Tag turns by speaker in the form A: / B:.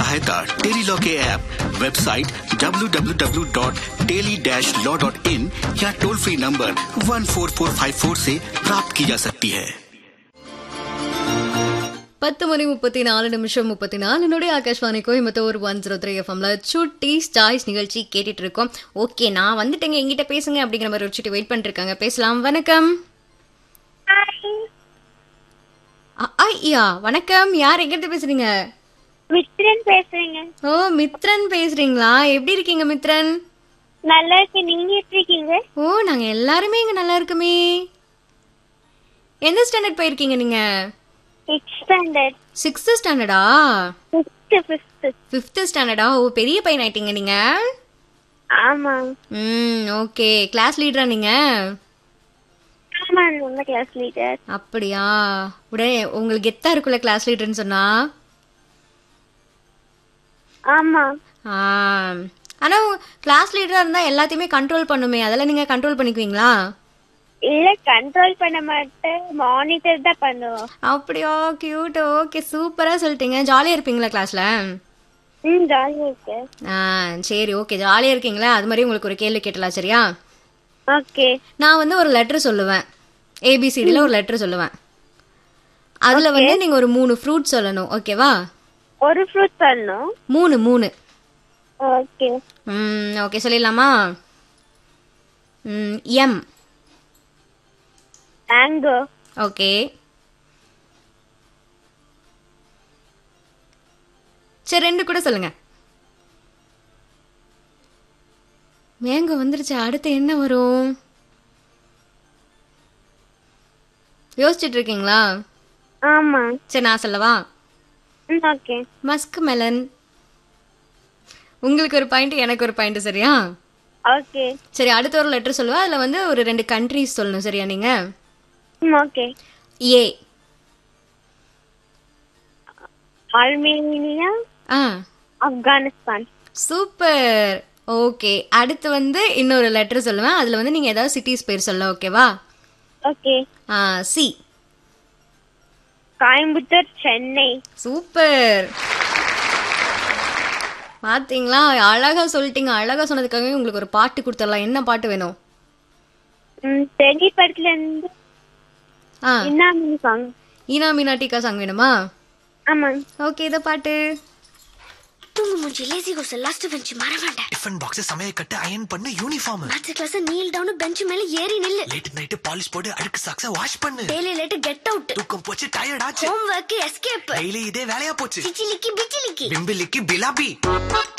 A: सहायता tele law के app website www.teli-law.in या टोल फ्री नंबर 14454 से प्राप्त की जा सकती है
B: பத்து மணி முப்பத்தி நாலு நிமிஷம் முப்பத்தி நாலு நொடி Akashvani Coimbatore one zero three எஃப்எம்ல சுட்டி ஸ்டாய்ஸ் நிகழ்ச்சி கேட்டுட்டு இருக்கோம் ஓகே நான் வந்துட்டேங்க எங்கிட்ட பேசுங்க அப்படிங்கிற மாதிரி ஒரு சுட்டி வெயிட் பண்ணிட்டு இருக்காங்க பேசலாம் வணக்கம் அ- ஐயா வணக்கம் யார் எங்கிட்ட பேசுறீங்க
C: மித்ரன் பேசுறேங்க
B: ஓ மித்ரன் பேசுறீங்களா எப்படி இருக்கீங்க மித்ரன்
C: நல்லா இருக்கு நீங்க எப்படி இருக்கீங்க
B: ஓ நாங்க எல்லாருமே இங்க நல்லா இருக்குமே எந்த ஸ்டாண்டர்ட் போயிருக்கீங்க நீங்க
C: சிக்ஸ் ஸ்டாண்டர்ட்
B: சிக்ஸ்த் ஸ்டாண்டர்டா
C: ஃபிஃப்த் ஃபிஃப்த்
B: ஃபிஃப்த் ஸ்டாண்டர்டா ஓ பெரிய பையன் ஆயிட்டீங்க நீங்க
C: ஆமா
B: ம் ஓகே கிளாஸ் லீடரா நீங்க
C: ஆமா நம்ம கிளாஸ் லீடர்
B: அப்படியா உடனே உங்களுக்கு கெத்தா இருக்குல்ல கிளாஸ் லீடர்னு சொன்னா
C: ஆமா
B: ஆ, ஆனா கிளாஸ் லீடரா இருந்தா எல்லாத்தையுமே கண்ட்ரோல் பண்ணுமே அதெல்லாம் நீங்க கண்ட்ரோல் பண்ணிக்குவீங்களா
C: இல்ல கண்ட்ரோல் பண்ண மாட்டேன் மானிட்டர் தான் பண்ணுவோம்
B: அப்படியா கியூட் ஓகே சூப்பரா சொல்லிட்டீங்க ஜாலியா இருப்பீங்களா கிளாஸ்ல
C: ம் ஜாலியா இருக்கு
B: ஆ சரி ஓகே ஜாலியா இருக்கீங்களா அது மாதிரி உங்களுக்கு ஒரு கேள்வி கேட்டலாம் சரியா
C: ஓகே
B: நான் வந்து ஒரு லெட்டர் சொல்லுவேன் ஏபிசிடியில் ஒரு லெட்டர் சொல்லுவேன் அதுல வந்து நீங்க ஒரு மூணு ஃப்ரூட் சொல்லணும் ஓகேவா
C: ஒரு ஃப்ரூட் பண்ணணும்
B: மூணு மூணு
C: ஓகே
B: ம் ஓகே சொல்லிடலாமா ம் எம்
C: மேங்கோ
B: ஓகே சரி ரெண்டு கூட சொல்லுங்க மேங்கோ வந்துருச்சு அடுத்து என்ன வரும் யோசிச்சுட்டு இருக்கீங்களா
C: ஆமா
B: சரி நான் சொல்லவா
C: ம் ஓகே
B: மஸ்க் மெலன் உங்களுக்கு ஒரு பாயிண்ட் எனக்கு ஒரு பாயிண்ட் சரியா
C: ஓகே
B: சரி அடுத்த ஒரு லெட்டர் சொல்லுவா அதுல வந்து ஒரு ரெண்டு கண்ட்ரீஸ் சொல்லணும் சரியா நீங்க
C: ம் ஓகே
B: ஏ
C: ஆர்மேனியா
B: ஆ
C: ஆப்கானிஸ்தான்
B: சூப்பர் ஓகே அடுத்து வந்து இன்னொரு லெட்டர் சொல்லுவேன் அதுல வந்து நீங்க ஏதாவது சிட்டிஸ் பேர் சொல்ல ஓகேவா
C: ஓகே
B: ஆ சி
C: கோயம்புத்தூர் சென்னை
B: சூப்பர் பாத்தீங்களா அழகா சொல்லிட்டீங்க அழகா சொன்னதுக்காகவே உங்களுக்கு ஒரு பாட்டு கொடுத்துடலாம் என்ன பாட்டு வேணும்
C: ம் தெரி படத்துல இருந்து
B: ஆ
C: இன்னாமி சாங்
B: ஈனா மீனா டீக்கா சாங் வேணுமா
C: ஆமா
B: ஓகே இதை பாட்டு
D: தூங்கு மூஞ்சி லேசி கோஸ் லாஸ்ட் பெஞ்ச் மற வேண்டாம்
E: டிஃபன் பாக்ஸ் சமையல் கட்டு அயன் பண்ணு uniform
D: match class kneel down bench மேல ஏறி நில்லு
E: லேட் நைட் பாலிஷ் போட்டு அழுக்கு சாக்ஸ வாஷ் பண்ணு
D: டெய்லி லேட் கெட் அவுட்
E: தூக்கம் போச்சு டயர்ட் ஆச்சு
D: ஹோம் ஒர்க் எஸ்கேப்
E: டெய்லி இதே வேலையா போச்சு
D: சிச்சிலிக்கி பிச்சிலிக்கி
E: பிம்பிலிக்கு பிலாபி